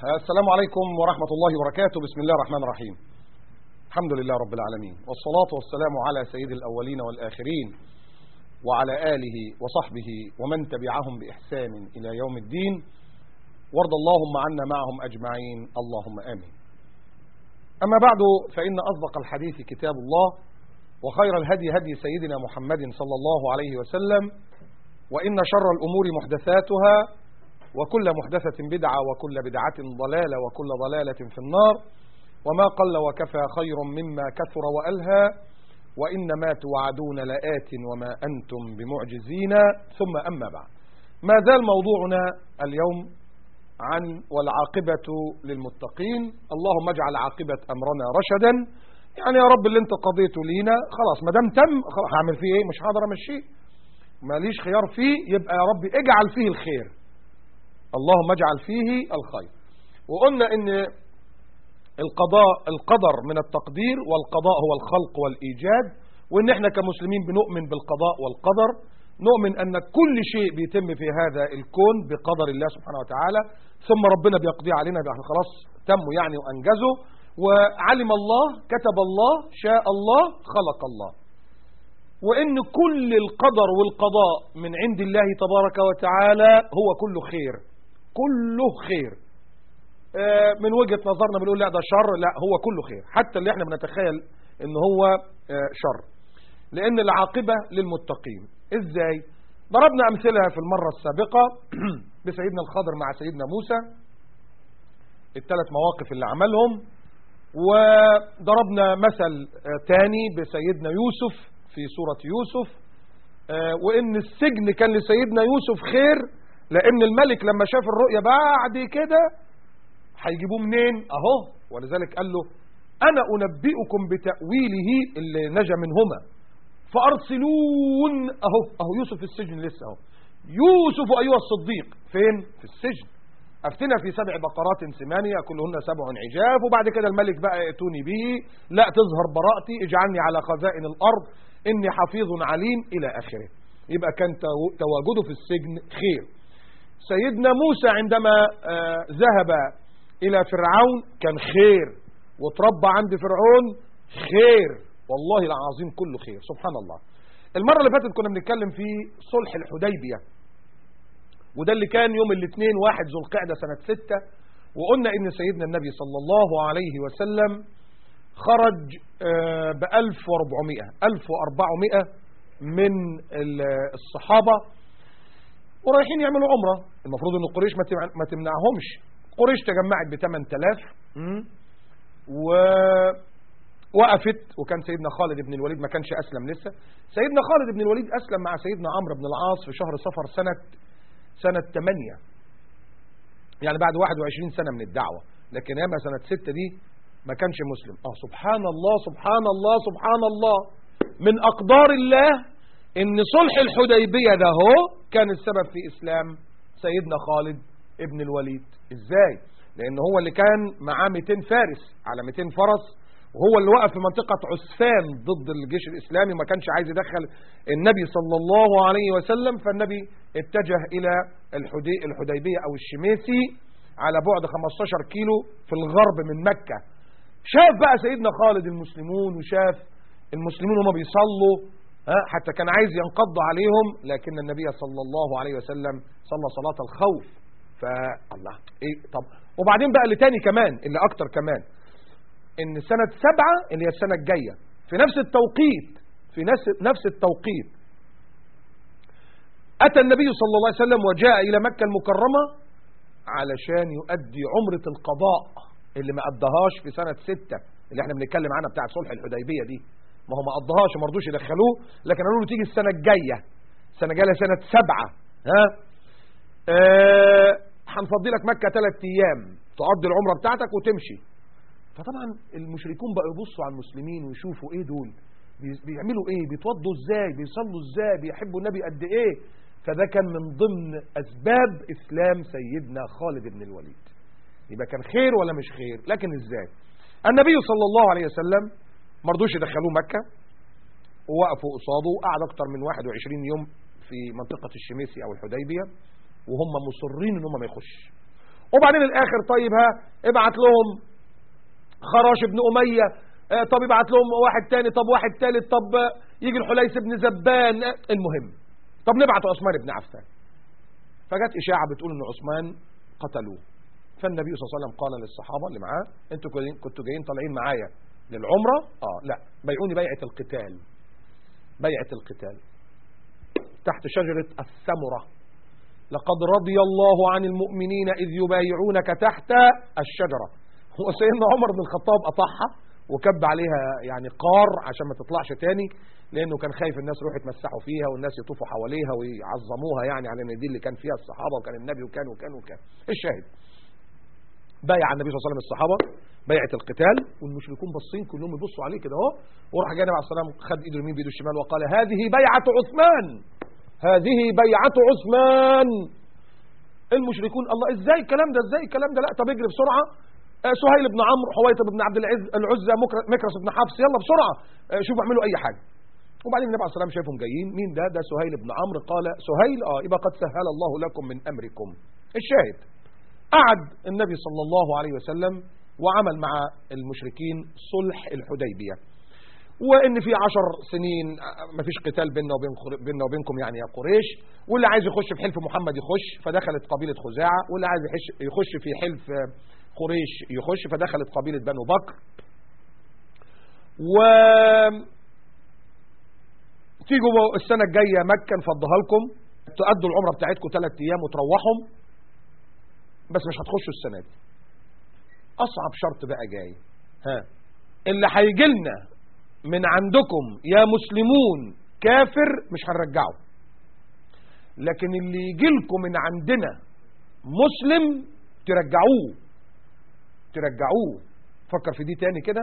السلام عليكم ورحمة الله وبركاته بسم الله الرحمن الرحيم الحمد لله رب العالمين والصلاة والسلام على سيد الأولين والآخرين وعلى آله وصحبه ومن تبعهم بإحسان إلى يوم الدين وارض اللهم عنا معهم أجمعين اللهم آمين أما بعد فإن أصدق الحديث كتاب الله وخير الهدي هدي سيدنا محمد صلى الله عليه وسلم وإن شر الأمور محدثاتها وكل محدثة بدعة وكل بدعة ضلالة وكل ضلالة في النار وما قل وكفى خير مما كثر وألهى وإنما توعدون لآت وما أنتم بمعجزين ثم أما بعد ما زال موضوعنا اليوم عن والعاقبة للمتقين اللهم اجعل عاقبة أمرنا رشدا يعني يا رب اللي انت قضيته لينا خلاص ما دام تم خلاص هعمل فيه ايه مش هقدر امشيه ماليش خيار فيه يبقى يا رب اجعل فيه الخير اللهم اجعل فيه الخير وقلنا ان القضاء القدر من التقدير والقضاء هو الخلق والإيجاد وان احنا كمسلمين بنؤمن بالقضاء والقدر نؤمن ان كل شيء بيتم في هذا الكون بقدر الله سبحانه وتعالى ثم ربنا بيقضي علينا بقى خلاص تموا يعني وانجزوا وعلم الله كتب الله شاء الله خلق الله وان كل القدر والقضاء من عند الله تبارك وتعالى هو كله خير كله خير من وجهة نظرنا بنقول لا ده شر لا هو كله خير حتى اللي احنا بنتخيل ان هو شر لان العاقبة للمتقين ازاي ضربنا امثلة في المرة السابقة بسيدنا الخضر مع سيدنا موسى الثلاث مواقف اللي عملهم وضربنا مثل تاني بسيدنا يوسف في سورة يوسف وان السجن كان لسيدنا يوسف خير لان الملك لما شاف الرؤية بعد كده هيجيبوه منين اهو ولذلك قال له انا انبئكم بتأويله اللي نجا منهما فارسلون اهو اهو يوسف في السجن لسه اهو يوسف ايها الصديق فين في السجن افتنا في سبع بقرات سمانية كلهن سبع عجاف وبعد كده الملك بقى ائتوني به لا تظهر براءتي اجعلني على خزائن الارض اني حفيظ عليم الى اخره يبقى كان تواجده في السجن خير سيدنا موسى عندما ذهب الى فرعون كان خير وتربى عند فرعون خير والله العظيم كله خير سبحان الله المرة اللي فاتت كنا بنتكلم في صلح الحديبية وده اللي كان يوم الاثنين واحد ذو القعدة سنة ستة وقلنا ان سيدنا النبي صلى الله عليه وسلم خرج بألف واربعمائة ألف واربعمائة من الصحابة ورايحين يعملوا عمرة المفروض ان قريش ما تمنعهمش قريش تجمعت ب 8000 ووقفت وكان سيدنا خالد بن الوليد ما كانش أسلم لسه سيدنا خالد بن الوليد أسلم مع سيدنا عمرو بن العاص في شهر صفر سنة سنة 8 يعني بعد 21 سنة من الدعوة لكن ياما سنة 6 دي ما كانش مسلم اه سبحان الله سبحان الله سبحان الله من أقدار الله ان صلح الحديبية ده هو كان السبب في إسلام سيدنا خالد ابن الوليد ازاي لان هو اللي كان معاه 200 فارس على 200 فرس وهو اللي وقف في منطقة عسفان ضد الجيش الإسلامي ما كانش عايز يدخل النبي صلى الله عليه وسلم فالنبي اتجه إلى الحدي الحديبية أو الشميسي على بعد 15 كيلو في الغرب من مكة شاف بقى سيدنا خالد المسلمون وشاف المسلمون هم بيصلوا حتى كان عايز ينقض عليهم لكن النبي صلى الله عليه وسلم صلى صلاة الخوف فالله ايه طب وبعدين بقى اللي تاني كمان اللي اكتر كمان ان سنة سبعة اللي هي السنة الجاية في نفس التوقيت في نفس, نفس التوقيت اتى النبي صلى الله عليه وسلم وجاء الى مكة المكرمة علشان يؤدي عمرة القضاء اللي ما قضاهاش في سنة ستة اللي احنا بنتكلم عنها بتاعت صلح الحديبية دي ما هو ما قضاهاش وما رضوش يدخلوه لكن قالوا له تيجي السنة الجاية السنة الجاية سنة سبعة ها هنفضي لك مكة ثلاث ايام تقضي العمرة بتاعتك وتمشي فطبعا المشركون بقوا يبصوا على المسلمين ويشوفوا ايه دول بيعملوا ايه بيتوضوا ازاي بيصلوا ازاي بيحبوا النبي قد ايه فده كان من ضمن اسباب اسلام سيدنا خالد بن الوليد يبقى كان خير ولا مش خير لكن ازاي النبي صلى الله عليه وسلم مرضوش يدخلوه مكة ووقفوا قصاده وقعد اكتر من 21 يوم في منطقة الشميسي او الحديبية وهم مصرين ان هم ما يخش وبعدين الاخر طيب ها ابعت لهم خراش بن اميه آه، طب ابعت لهم واحد تاني طب واحد تالت طب آه، يجي الحليس بن زبان آه، المهم طب نبعت عثمان بن عفان فجت اشاعه بتقول ان عثمان قتلوه فالنبي صلى الله عليه وسلم قال للصحابه اللي معاه انتوا كنتوا- كنتوا جايين طالعين معايا للعمره اه لا بيعوني بيعه القتال بيعه القتال تحت شجره الثمره لقد رضي الله عن المؤمنين إذ يبايعونك تحت الشجرة هو سيدنا عمر بن الخطاب قطعها وكب عليها يعني قار عشان ما تطلعش تاني لأنه كان خايف الناس يروحوا يتمسحوا فيها والناس يطوفوا حواليها ويعظموها يعني على ان دي اللي كان فيها الصحابة وكان النبي وكان وكان وكان الشاهد بايع النبي صلى الله عليه وسلم الصحابة بيعة القتال والمشركون باصين كلهم يبصوا عليه كده اهو وراح جاي النبي عليه الصلاه والسلام خد ايده اليمين بايده الشمال وقال هذه بيعة عثمان هذه بيعة عثمان المشركون الله ازاي الكلام ده ازاي الكلام ده لا طب اجري بسرعه آه، سهيل بن عمرو حويطب بن عبد العز العزى مكر- مكرس بن حفص يلا بسرعه آه، شوفوا اعملوا اي حاجه وبعدين النبي عليه الصلاه والسلام شايفهم جايين مين ده ده سهيل بن عمرو قال سهيل اه يبقى قد سهل الله لكم من امركم الشاهد قعد النبي صلى الله عليه وسلم وعمل مع المشركين صلح الحديبيه وان في عشر سنين ما فيش قتال بيننا وبين خر- بيننا وبينكم يعني يا قريش واللي عايز يخش في حلف محمد يخش فدخلت قبيله خزاعه واللي عايز يحش- يخش في حلف قريش يخش فدخلت قبيله بنو بكر و تيجوا السنه الجايه مكه نفضها لكم تؤدوا العمره بتاعتكم ثلاث ايام وتروحوا بس مش هتخشوا السنه دي اصعب شرط بقى جاي ها اللي هيجي لنا من عندكم يا مسلمون كافر مش هنرجعه لكن اللي يجي لكم من عندنا مسلم ترجعوه ترجعوه فكر في دي تاني كده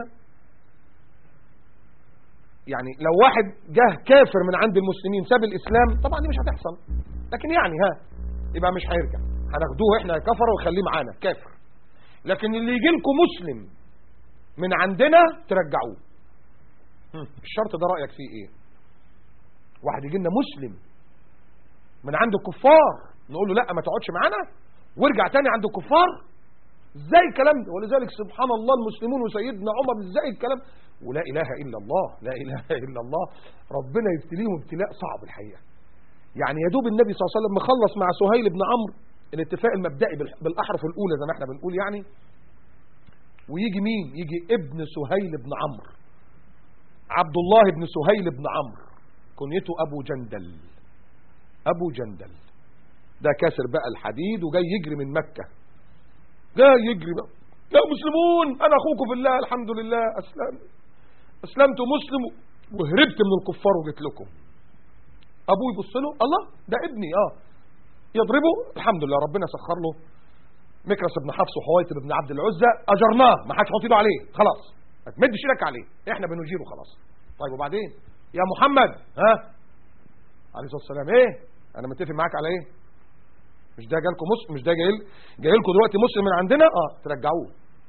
يعني لو واحد جه كافر من عند المسلمين ساب الاسلام طبعا دي مش هتحصل لكن يعني ها يبقى مش هيرجع هناخدوه احنا كفر وخليه معانا كافر لكن اللي يجي لكم مسلم من عندنا ترجعوه هم، الشرط ده رأيك فيه ايه واحد يجي لنا مسلم من عند الكفار نقول له لا ما تقعدش معانا وارجع تاني عند الكفار ازاي الكلام ده ولذلك سبحان الله المسلمون وسيدنا عمر ازاي الكلام ولا اله الا الله لا اله الا الله ربنا يبتليهم ابتلاء صعب الحقيقه يعني يا دوب النبي صلى الله عليه وسلم مخلص مع سهيل بن عمرو الاتفاق المبدئي بالح- بالاحرف الاولى زي ما احنا بنقول يعني ويجي مين يجي ابن سهيل بن عمرو عبد الله بن سهيل بن عمرو كنيته ابو جندل ابو جندل ده كاسر بقى الحديد وجاي يجري من مكه جاي يجري بقى يا مسلمون انا اخوكم في الله الحمد لله اسلم اسلمت مسلم وهربت من الكفار وجيت لكم ابوه يبص له الله ده ابني اه يضربه الحمد لله ربنا سخر له مكرس بن حفص وحويطب بن عبد العزى اجرناه ما حدش حاطط ايده عليه خلاص ما تمدش ايدك عليه احنا بنجيره خلاص طيب وبعدين يا محمد ها عليه الصلاه والسلام ايه انا متفق معاك على ايه مش ده جالكم مسلم مش ده جاي جاي لكم دلوقتي مسلم من عندنا اه ترجعوه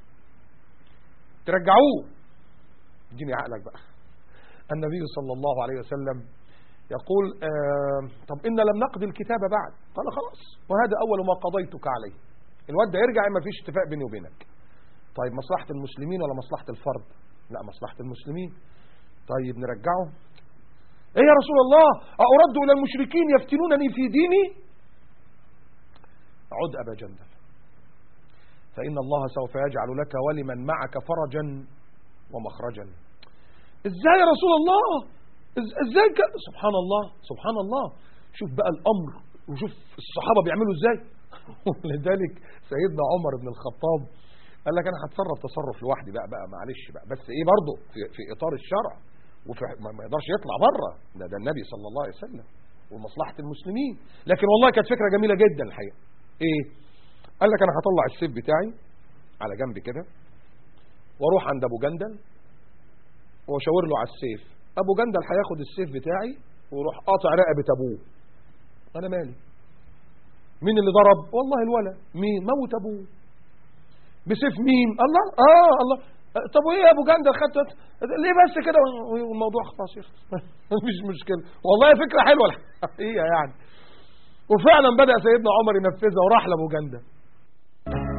ترجعوه اديني عقلك بقى النبي صلى الله عليه وسلم يقول آه طب إن لم نقضي الكتاب بعد قال خلاص وهذا أول ما قضيتك عليه الواد ده يرجع ما فيش اتفاق بيني وبينك طيب مصلحة المسلمين ولا مصلحة الفرد لا مصلحة المسلمين طيب نرجعه ايه يا رسول الله أرد إلى المشركين يفتنونني في ديني عد أبا جندل فإن الله سوف يجعل لك ولمن معك فرجا ومخرجا ازاي يا رسول الله إز- ازاي ك... سبحان الله سبحان الله شوف بقى الامر وشوف الصحابه بيعملوا ازاي ولذلك سيدنا عمر بن الخطاب قال لك انا هتصرف تصرف لوحدي بقى بقى معلش بقى بس ايه برضه في, في اطار الشرع وفي ما ما يقدرش يطلع بره ده ده النبي صلى الله عليه وسلم ومصلحه المسلمين لكن والله كانت فكره جميله جدا الحقيقه ايه قال لك انا هطلع السيف بتاعي على جنب كده واروح عند ابو جندل واشاور له على السيف ابو جندل هياخد السيف بتاعي ويروح قاطع رقبه ابوه انا مالي مين اللي ضرب والله الولا مين موت ابوه بسيف مين الله اه الله طب وايه يا ابو جندل خدت ليه بس كده والموضوع خلاص يخلص مش مشكله والله فكره حلوه الحقيقه يعني وفعلا بدا سيدنا عمر ينفذها وراح لابو جندل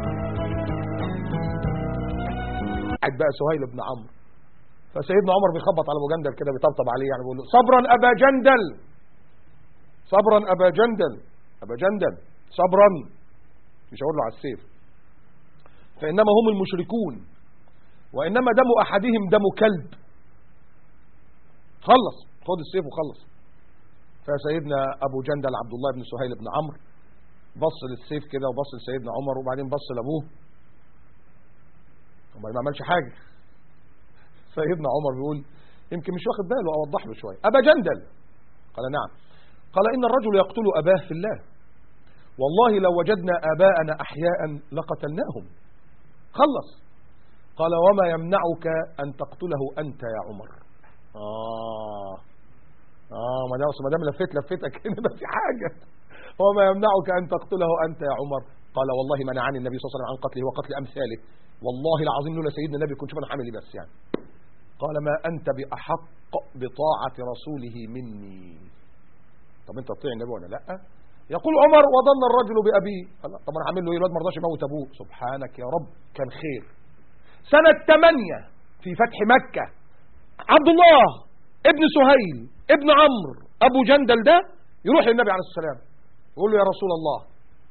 قاعد بقى سهيل بن عمرو فسيدنا عمر بيخبط على ابو جندل كده بيطبطب عليه يعني بيقول له صبرا ابا جندل صبرا ابا جندل ابا جندل صبرا يشاور له على السيف فانما هم المشركون وانما دم احدهم دم كلب خلص خد السيف وخلص فسيدنا ابو جندل عبد الله بن سهيل بن عمرو بص للسيف كده وبص لسيدنا عمر وبعدين بص لابوه عمر ما عملش حاجه سيدنا عمر بيقول يمكن مش واخد باله اوضح له شويه ابا جندل قال نعم قال ان الرجل يقتل اباه في الله والله لو وجدنا اباءنا احياء لقتلناهم خلص قال وما يمنعك ان تقتله انت يا عمر اه اه ما دام ما دام لفيت لفتك هنا في حاجه وما يمنعك ان تقتله انت يا عمر قال والله منعني النبي صلى الله عليه وسلم عن قتله وقتل امثاله والله العظيم لولا سيدنا النبي كنت شوف انا عامل ايه بس يعني قال ما انت باحق بطاعه رسوله مني طب انت تطيع النبي ولا لا يقول عمر وظن الرجل بابيه قال طب انا عامل له ايه الواد ما رضاش يموت ابوه سبحانك يا رب كان خير سنه 8 في فتح مكه عبد الله ابن سهيل ابن عمرو ابو جندل ده يروح للنبي عليه الصلاه والسلام يقول له يا رسول الله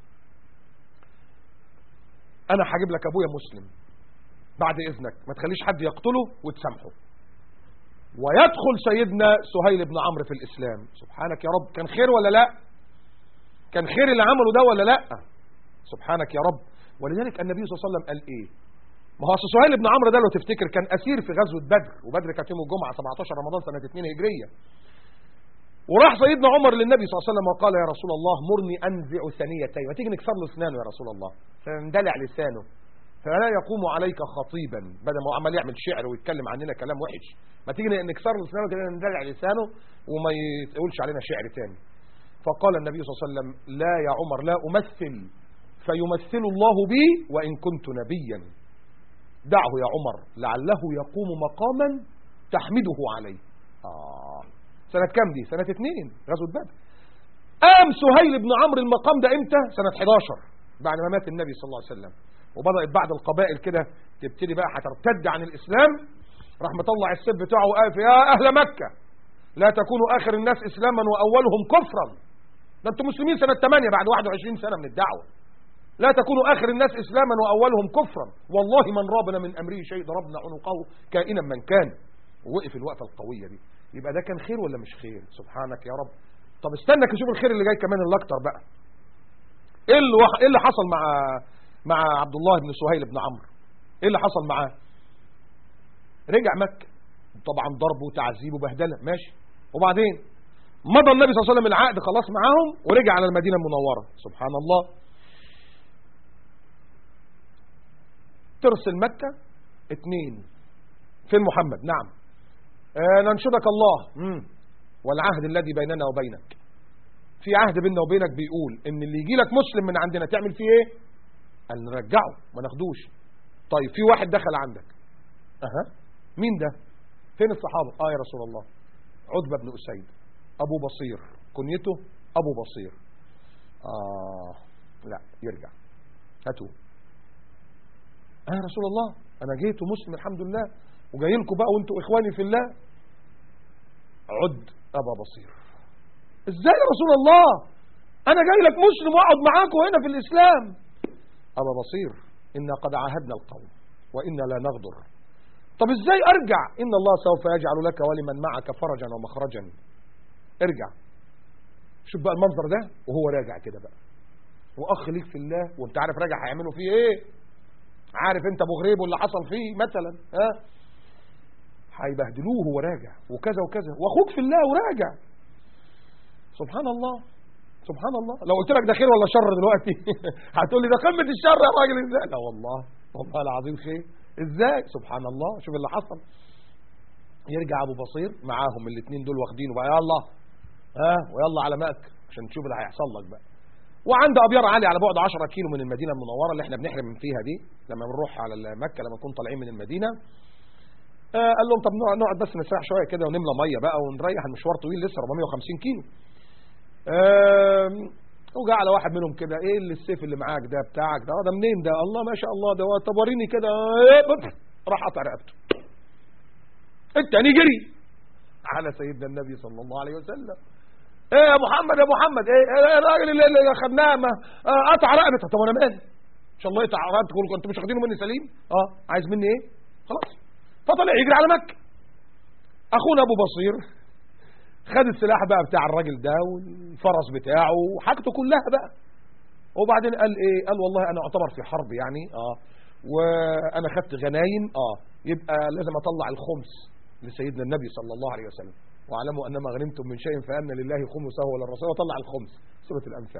انا هجيب لك ابويا مسلم بعد اذنك ما تخليش حد يقتله وتسامحه ويدخل سيدنا سهيل بن عمرو في الاسلام سبحانك يا رب كان خير ولا لا كان خير اللي عمله ده ولا لا سبحانك يا رب ولذلك النبي صلى الله عليه وسلم قال ايه ما هو اصل سهيل بن عمرو ده لو تفتكر كان اسير في غزوه بدر وبدر كانت يوم الجمعه 17 رمضان سنه 2 هجريه وراح سيدنا عمر للنبي صلى الله عليه وسلم وقال يا رسول الله مرني انزع ثنيتي ما تيجي نكسر له اسنانه يا رسول الله فاندلع لسانه فلا يقوم عليك خطيبا بدل ما هو عمال يعمل شعر ويتكلم عننا كلام وحش ما تيجي نكسر له اسنانه كده ندلع لسانه وما يقولش علينا شعر تاني فقال النبي صلى الله عليه وسلم لا يا عمر لا امثل فيمثل الله بي وان كنت نبيا دعه يا عمر لعله يقوم مقاما تحمده عليه آه سنة كام دي سنة اتنين غزوة بدر قام سهيل بن عمرو المقام ده امتى سنة 11 بعد ما مات النبي صلى الله عليه وسلم وبدأت بعض القبائل كده تبتدي بقى هترتد عن الإسلام راح مطلع السيف بتاعه وقال يا أهل مكة لا تكونوا آخر الناس إسلاما وأولهم كفرا ده انتم مسلمين سنة 8 بعد 21 سنة من الدعوة لا تكونوا آخر الناس إسلاما وأولهم كفرا والله من رابنا من أمره شيء ضربنا عنقه كائنا من كان ووقف الوقفة القوية دي يبقى ده كان خير ولا مش خير سبحانك يا رب طب استنى نشوف الخير اللي جاي كمان اللي اكتر بقى ايه اللي, وح... ايه اللي حصل مع مع عبد الله بن سهيل بن عمرو ايه اللي حصل معاه رجع مكة طبعا ضرب وتعذيب وبهدله ماشي وبعدين مضى النبي صلى الله عليه وسلم العقد خلاص معاهم ورجع على المدينة المنورة سبحان الله ترسل مكة اتنين فين محمد نعم آه ننشدك الله مم. والعهد الذي بيننا وبينك في عهد بيننا وبينك بيقول ان اللي يجي لك مسلم من عندنا تعمل فيه ايه قال نرجعه ما ناخدوش طيب في واحد دخل عندك اها مين ده فين الصحابه اه يا رسول الله عتبه بن اسيد ابو بصير كنيته ابو بصير اه لا يرجع هاتوه اه يا رسول الله انا جيت ومسلم الحمد لله وجاي لكم بقى وانتوا اخواني في الله عد ابا بصير ازاي يا رسول الله انا جاي لك مسلم واقعد معاكم هنا في الاسلام ابا بصير انا قد عاهدنا القوم وانا لا نغدر طب ازاي ارجع ان الله سوف يجعل لك ولمن معك فرجا ومخرجا ارجع شوف بقى المنظر ده وهو راجع كده بقى واخ ليك في الله وانت عارف راجع هيعملوا فيه ايه عارف انت ابو غريب واللي حصل فيه مثلا ها هيبهدلوه وهو راجع وكذا وكذا واخوك في الله وراجع سبحان الله سبحان الله لو قلت لك ده خير ولا شر دلوقتي هتقول لي ده قمه الشر يا راجل ازاي لا والله والله العظيم خير ازاي سبحان الله شوف اللي حصل يرجع ابو بصير معاهم الاثنين دول واخدينه بقى يلا ها ويلا على مكه عشان تشوف اللي هيحصل لك بقى وعند ابيار علي على بعد 10 كيلو من المدينه المنوره اللي احنا بنحرم فيها دي لما بنروح على مكه لما نكون طالعين من المدينه آه قال لهم طب نقعد بس نسرح شويه كده ونملى ميه بقى ونريح المشوار طويل لسه 450 كيلو آه وجاء على واحد منهم كده ايه اللي السيف اللي معاك ده بتاعك ده ده منين ده الله ما شاء الله ده طب وريني كده راح قطع رقبته التاني جري على سيدنا النبي صلى الله عليه وسلم ايه يا محمد يا محمد ايه إيه الراجل اللي, اللي خدناه ما آه، قطع رقبته طب انا مالي ان شاء الله يقطع رقبتكم كنتوا مش واخدينه مني سليم اه عايز مني ايه خلاص فطلع يجري على مكه اخونا ابو بصير خد السلاح بقى بتاع الراجل ده والفرس بتاعه وحاجته كلها بقى وبعدين قال ايه قال والله انا اعتبر في حرب يعني اه وانا خدت غنايم اه يبقى لازم اطلع الخمس لسيدنا النبي صلى الله عليه وسلم واعلموا انما غنمتم من شيء فان لله خمسه وللرسول وطلع الخمس سوره الانفال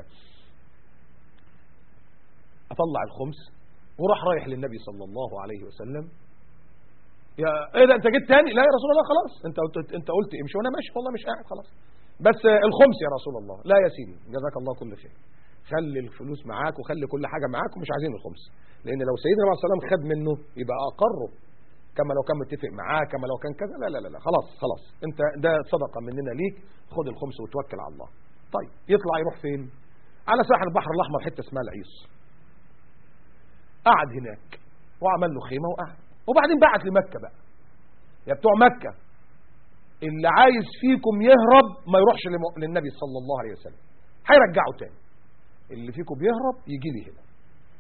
اطلع الخمس وراح رايح للنبي صلى الله عليه وسلم يا ايه ده انت جيت تاني لا يا رسول الله خلاص انت قلت انت قلت امشي وانا ماشي والله مش قاعد خلاص بس الخمس يا رسول الله لا يا سيدي جزاك الله كل خير خلي الفلوس معاك وخلي كل حاجه معاك ومش عايزين الخمس لان لو سيدنا عليه السلام خد منه يبقى اقره كما لو كان متفق معاه كما لو كان كذا لا لا لا, لا. خلاص خلاص انت ده صدقه مننا ليك خد الخمس وتوكل على الله طيب يطلع يروح فين على ساحل البحر الاحمر حته اسمها العيص قعد هناك وعمل له خيمه وقعد وبعدين بعت لمكه بقى يا بتوع مكه اللي عايز فيكم يهرب ما يروحش لم- للنبي صلى الله عليه وسلم هيرجعه تاني اللي فيكم بيهرب يجي لي هنا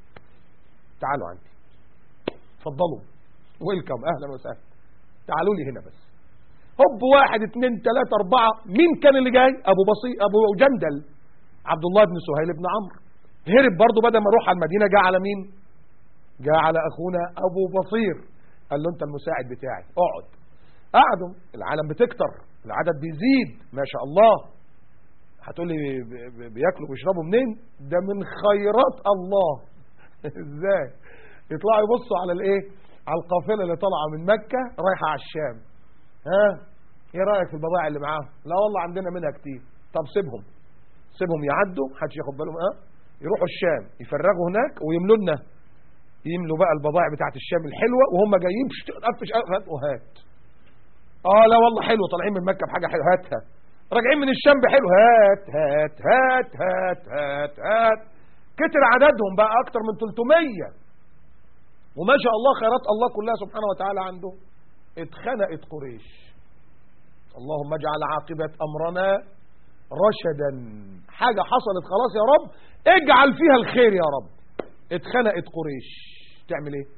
تعالوا عندي اتفضلوا ويلكم اهلا وسهلا تعالوا لي هنا بس هوب واحد اثنين ثلاثة أربعة مين كان اللي جاي أبو بصي أبو جندل عبد الله بن سهيل بن عمرو هرب برضه بدل ما اروح على المدينة جاء على مين جاء على أخونا أبو بصير قال له أنت المساعد بتاعي اقعد قعدوا العالم بتكتر العدد بيزيد ما شاء الله هتقول لي ب- ب- بياكلوا ويشربوا منين ده من خيرات الله ازاي يطلعوا يبصوا على الايه على القافله اللي طالعه من مكه رايحه على الشام ها ايه رايك في البضائع اللي معاهم لا والله عندنا منها كتير طب سيبهم سيبهم يعدوا محدش ياخد باله ها يروحوا الشام يفرغوا هناك ويملوا لنا يملوا بقى البضائع بتاعت الشام الحلوه وهم جايين بشت- قفش هات وهات اه لا والله حلو طالعين من مكه بحاجه حلوه هاتها راجعين من الشام بحلو هات هات هات هات هات هات كتر عددهم بقى اكتر من 300 وما شاء الله خيرات الله كلها سبحانه وتعالى عنده اتخنقت قريش اللهم اجعل عاقبة أمرنا رشدا حاجة حصلت خلاص يا رب اجعل فيها الخير يا رب اتخنقت قريش تعمل ايه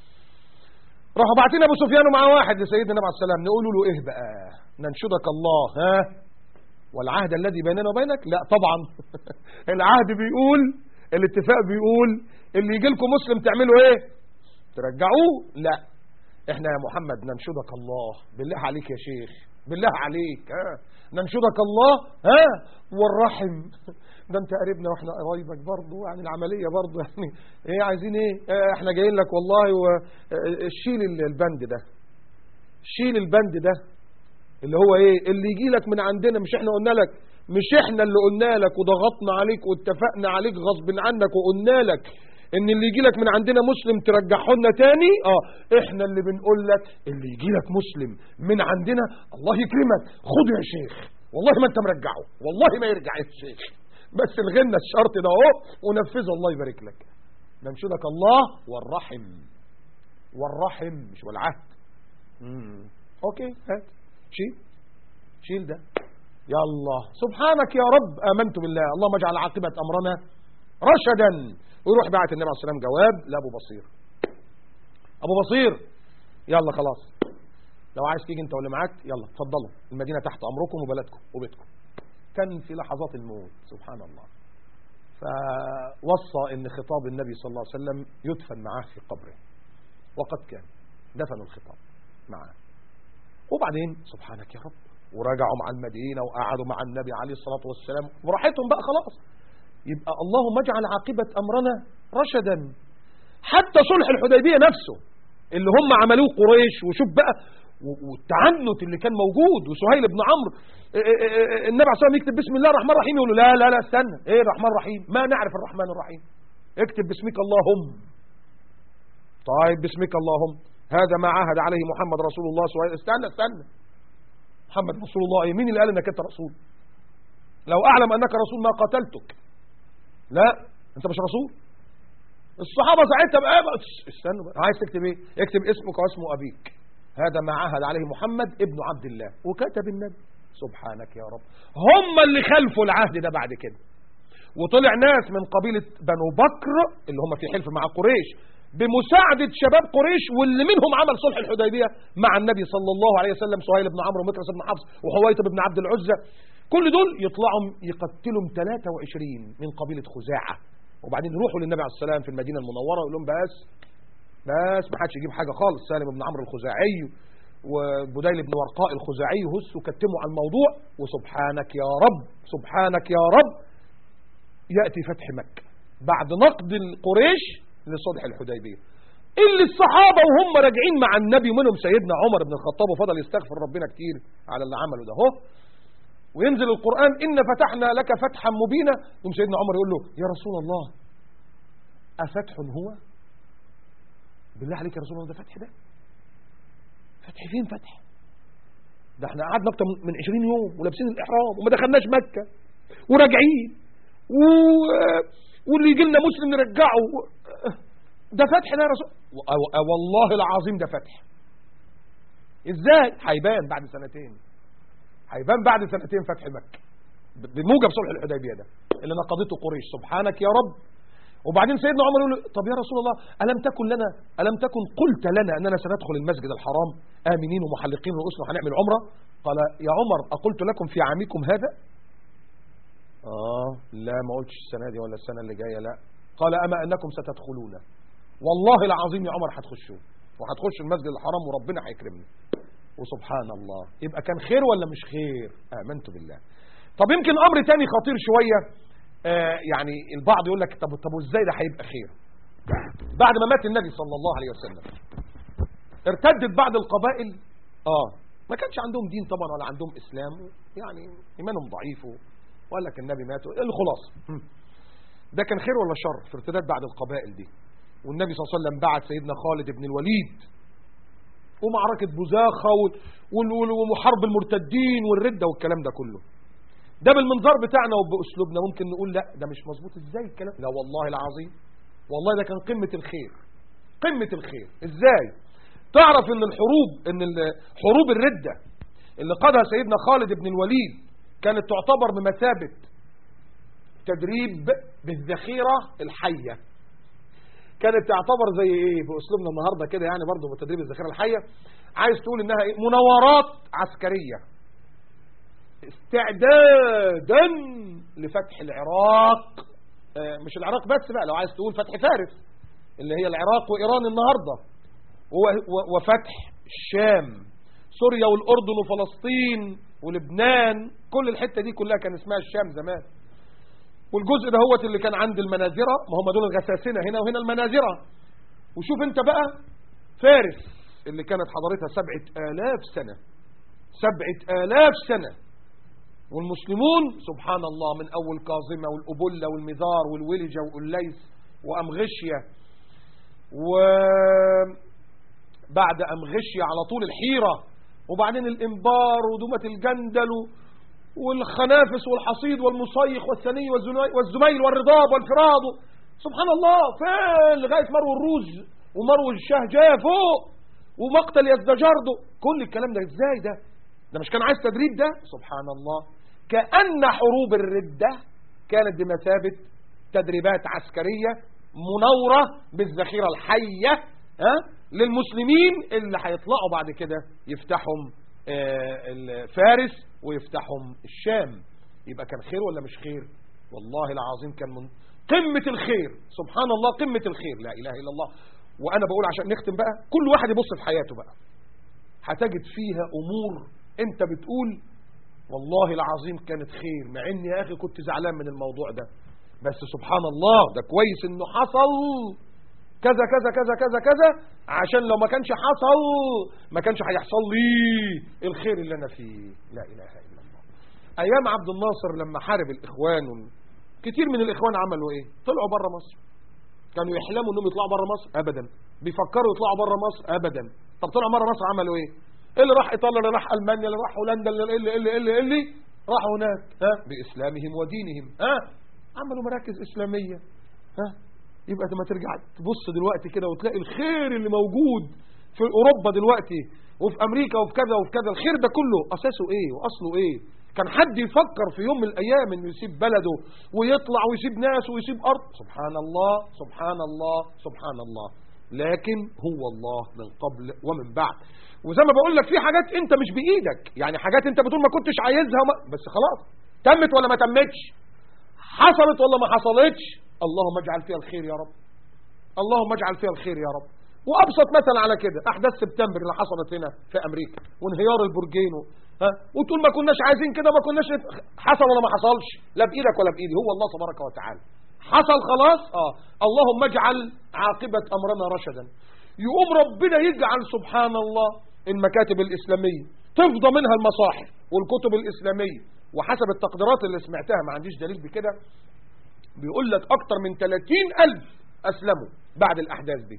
راحوا باعتين ابو سفيان ومعاه واحد لسيدنا النبي عليه السلام نقول له ايه بقى ننشدك الله ها والعهد الذي بيننا وبينك لا طبعا العهد بيقول الاتفاق بيقول اللي يجي لكم مسلم تعملوا ايه ترجعوه لا احنا يا محمد ننشدك الله بالله عليك يا شيخ بالله عليك ها ننشدك الله ها والرحم ده انت قريبنا واحنا قرايبك برضه يعني العمليه برضه يعني ايه عايزين ايه اه احنا جايين لك والله و اه شيل البند ده شيل البند ده اللي هو ايه اللي يجي لك من عندنا مش احنا قلنا لك مش احنا اللي قلنا لك وضغطنا عليك واتفقنا عليك غصب عنك وقلنا لك ان اللي يجي لك من عندنا مسلم ترجعه لنا تاني اه احنا اللي بنقول لك اللي يجي لك مسلم من عندنا الله يكرمك خده يا شيخ والله ما انت مرجعه والله ما يرجع يا شيخ بس الغنى الشرط ده اهو ونفذه الله يبارك لك ننشدك الله والرحم والرحم مش والعهد مم. اوكي هات شيل شيل ده يلا سبحانك يا رب امنت بالله اللهم اجعل عاقبه امرنا رشدا ويروح بعت النبي عليه الصلاه والسلام جواب لابو بصير ابو بصير يلا خلاص لو عايز تيجي انت واللي معاك يلا اتفضلوا المدينه تحت امركم وبلدكم وبيتكم كان في لحظات الموت سبحان الله فوصى ان خطاب النبي صلى الله عليه وسلم يدفن معاه في قبره وقد كان دفنوا الخطاب معاه وبعدين سبحانك يا رب ورجعوا مع المدينة وقعدوا مع النبي عليه الصلاة والسلام وراحتهم بقى خلاص يبقى اللهم اجعل عاقبة أمرنا رشدا حتى صلح الحديبية نفسه اللي هم عملوه قريش وشوف بقى والتعنت اللي كان موجود وسهيل بن عمرو النبي عليه الصلاه والسلام يكتب بسم الله الرحمن الرحيم يقول له لا لا لا استنى ايه الرحمن الرحيم ما نعرف الرحمن الرحيم اكتب باسمك اللهم طيب باسمك اللهم هذا ما عاهد عليه محمد رسول الله سهيل استنى استنى محمد رسول الله ايه مين اللي قال انك انت رسول لو اعلم انك رسول ما قتلتك لا انت مش رسول الصحابة ساعتها بقى بقى استنوا بقى عايز تكتب ايه اكتب اسمك واسم ابيك هذا ما عهد عليه محمد ابن عبد الله وكتب النبي سبحانك يا رب هم اللي خلفوا العهد ده بعد كده وطلع ناس من قبيلة بنو بكر اللي هم في حلف مع قريش بمساعدة شباب قريش واللي منهم عمل صلح الحديبية مع النبي صلى الله عليه وسلم سهيل بن عمرو ومكرس بن حفص وحويطب بن عبد العزة كل دول يطلعوا يقتلوا 23 من قبيلة خزاعة وبعدين يروحوا للنبي عليه السلام في المدينة المنورة ويقول لهم بس بس ما حدش يجيب حاجة خالص سالم بن عمرو الخزاعي وبديل بن ورقاء الخزاعي هسوا كتموا على الموضوع وسبحانك يا رب سبحانك يا رب يأتي فتح مكة بعد نقد القريش لصلح الحديبية اللي الصحابة وهم راجعين مع النبي منهم سيدنا عمر بن الخطاب وفضل يستغفر ربنا كتير على اللي عمله ده هو وينزل القرآن إن فتحنا لك فتحا مبينا يوم سيدنا عمر يقول له يا رسول الله أفتح هو بالله عليك يا رسول الله ده فتح ده فتح فين فتح ده احنا قعدنا اكتر من 20 يوم ولابسين الاحرام وما دخلناش مكة وراجعين و... واللي يجي لنا مسلم نرجعه ده فتح ده يا رسول والله العظيم ده فتح ازاي هيبان بعد سنتين هيبان بعد سنتين فتح مكة بموجب صلح الحديبية ده اللي نقضته قريش سبحانك يا رب وبعدين سيدنا عمر يقول له طب يا رسول الله ألم تكن لنا ألم تكن قلت لنا أننا سندخل المسجد الحرام آمنين ومحلقين رؤوسنا وهنعمل عمرة قال يا عمر أقلت لكم في عامكم هذا آه لا ما قلتش السنة دي ولا السنة اللي جاية لا قال أما أنكم ستدخلون والله العظيم يا عمر هتخشوا وهتخش المسجد الحرام وربنا هيكرمنا وسبحان الله يبقى كان خير ولا مش خير آمنت بالله طب يمكن أمر تاني خطير شوية آه يعني البعض يقول لك طب طب وازاي ده هيبقى خير بعد ما مات النبي صلى الله عليه وسلم ارتدت بعض القبائل اه ما كانش عندهم دين طبعا ولا عندهم اسلام يعني ايمانهم ضعيف وقال لك النبي مات الخلاصه ده كان خير ولا شر في ارتداد بعض القبائل دي والنبي صلى الله عليه وسلم بعت سيدنا خالد بن الوليد ومعركة بزاخة وحرب المرتدين والردة والكلام ده كله ده بالمنظار بتاعنا وبأسلوبنا ممكن نقول لا ده مش مظبوط ازاي الكلام لا والله العظيم والله ده كان قمة الخير قمة الخير ازاي تعرف ان الحروب ان حروب الردة اللي قادها سيدنا خالد بن الوليد كانت تعتبر بمثابة تدريب بالذخيرة الحية كانت تعتبر زي ايه باسلوبنا النهاردة كده يعني برضه بتدريب الذخيرة الحية عايز تقول انها ايه مناورات عسكرية استعدادا لفتح العراق مش العراق بس بقى لو عايز تقول فتح فارس اللي هي العراق وإيران النهاردة وفتح الشام سوريا والأردن وفلسطين ولبنان كل الحتة دي كلها كان اسمها الشام زمان والجزء ده هو اللي كان عند المنازرة ما هم دول الغساسنة هنا وهنا المنازرة وشوف انت بقى فارس اللي كانت حضارتها سبعة آلاف سنة سبعة آلاف سنة والمسلمون سبحان الله من أول كاظمة والأبلة والمزار والولجة والليس وأمغشية وبعد أمغشية على طول الحيرة وبعدين الإنبار ودومة الجندل والخنافس والحصيد والمصيخ والثني والزميل والرضاب والفراد سبحان الله فين لغاية مرو الروز ومرو الشاه جاء فوق ومقتل يزدجرده كل الكلام ده ازاي ده ده مش كان عايز تدريب ده سبحان الله كأن حروب الردة كانت بمثابة تدريبات عسكرية منورة بالذخيرة الحية ها للمسلمين اللي هيطلعوا بعد كده يفتحهم فارس ويفتحهم الشام يبقى كان خير ولا مش خير والله العظيم كان من قمة الخير سبحان الله قمة الخير لا إله إلا الله وأنا بقول عشان نختم بقى كل واحد يبص في حياته بقى هتجد فيها أمور أنت بتقول والله العظيم كانت خير مع اني يا اخي كنت زعلان من الموضوع ده بس سبحان الله ده كويس انه حصل كذا كذا كذا كذا كذا عشان لو ما كانش حصل ما كانش هيحصل لي الخير اللي انا فيه لا اله الا الله ايام عبد الناصر لما حارب الاخوان كتير من الاخوان عملوا ايه طلعوا بره مصر كانوا يحلموا انهم يطلعوا بره مصر ابدا بيفكروا يطلعوا بره مصر ابدا طب طلعوا بره مصر عملوا ايه اللي راح ايطاليا اللي راح المانيا اللي راح هولندا اللي اللي اللي اللي, اللي راحوا هناك ها باسلامهم ودينهم ها عملوا مراكز اسلاميه ها يبقى لما ترجع تبص دلوقتي كده وتلاقي الخير اللي موجود في اوروبا دلوقتي وفي امريكا وفي كذا وفي كذا الخير ده كله اساسه ايه واصله ايه كان حد يفكر في يوم من الايام انه يسيب بلده ويطلع ويسيب ناس ويسيب ارض سبحان الله سبحان الله سبحان الله لكن هو الله من قبل ومن بعد وزي ما بقول لك في حاجات انت مش بايدك يعني حاجات انت بتقول ما كنتش عايزها ما بس خلاص تمت ولا ما تمتش حصلت ولا ما حصلتش اللهم اجعل فيها الخير يا رب اللهم اجعل فيها الخير يا رب وابسط مثل على كده احداث سبتمبر اللي حصلت هنا في امريكا وانهيار البرجين و... ها وتقول ما كناش عايزين كده ما كناش حصل ولا ما حصلش لا بايدك ولا بايدي هو الله تبارك وتعالى حصل خلاص اه اللهم اجعل عاقبة امرنا رشدا يقوم ربنا يجعل سبحان الله المكاتب الاسلامية تفضى منها المصاحف والكتب الاسلامية وحسب التقديرات اللي سمعتها ما عنديش دليل بكده بيقول لك اكتر من 30 الف اسلموا بعد الاحداث دي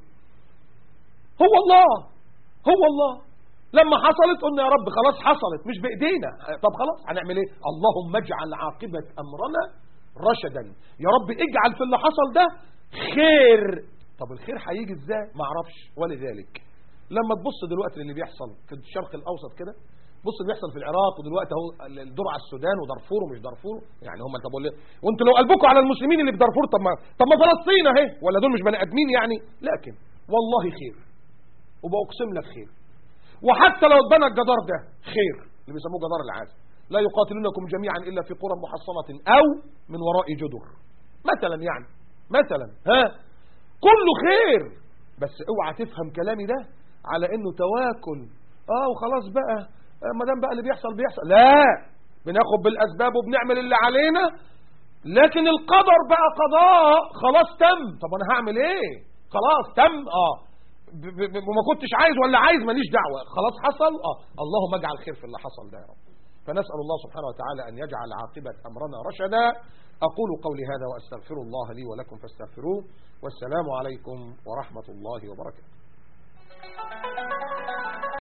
هو الله هو الله لما حصلت قلنا يا رب خلاص حصلت مش بايدينا طب خلاص هنعمل ايه اللهم اجعل عاقبة امرنا رشدا يا رب اجعل في اللي حصل ده خير طب الخير هيجي ازاي ما اعرفش ولذلك لما تبص دلوقتي اللي بيحصل في الشرق الاوسط كده بص اللي بيحصل في العراق ودلوقتي اهو الدور على السودان ودارفور ومش دارفور يعني هم طب ولا وانتوا لو قلبكم على المسلمين اللي في دارفور طب ما طب ما فلسطين اهي ولا دول مش بني ادمين يعني لكن والله خير وبأقسم لك خير وحتى لو اتبنى الجدار ده خير اللي بيسموه جدار العازم لا يقاتلونكم جميعا إلا في قرى محصنة أو من وراء جدر مثلا يعني مثلا ها كله خير بس اوعى تفهم كلامي ده على انه تواكل اه وخلاص بقى آه ما دام بقى اللي بيحصل بيحصل لا بناخد بالاسباب وبنعمل اللي علينا لكن القدر بقى قضاء خلاص تم طب انا هعمل ايه خلاص تم اه وما كنتش عايز ولا عايز ماليش دعوة خلاص حصل اه اللهم اجعل خير في اللي حصل ده يا رب فنسأل الله سبحانه وتعالى أن يجعل عاقبة أمرنا رشدا أقول قولي هذا وأستغفر الله لي ولكم فاستغفروه والسلام عليكم ورحمة الله وبركاته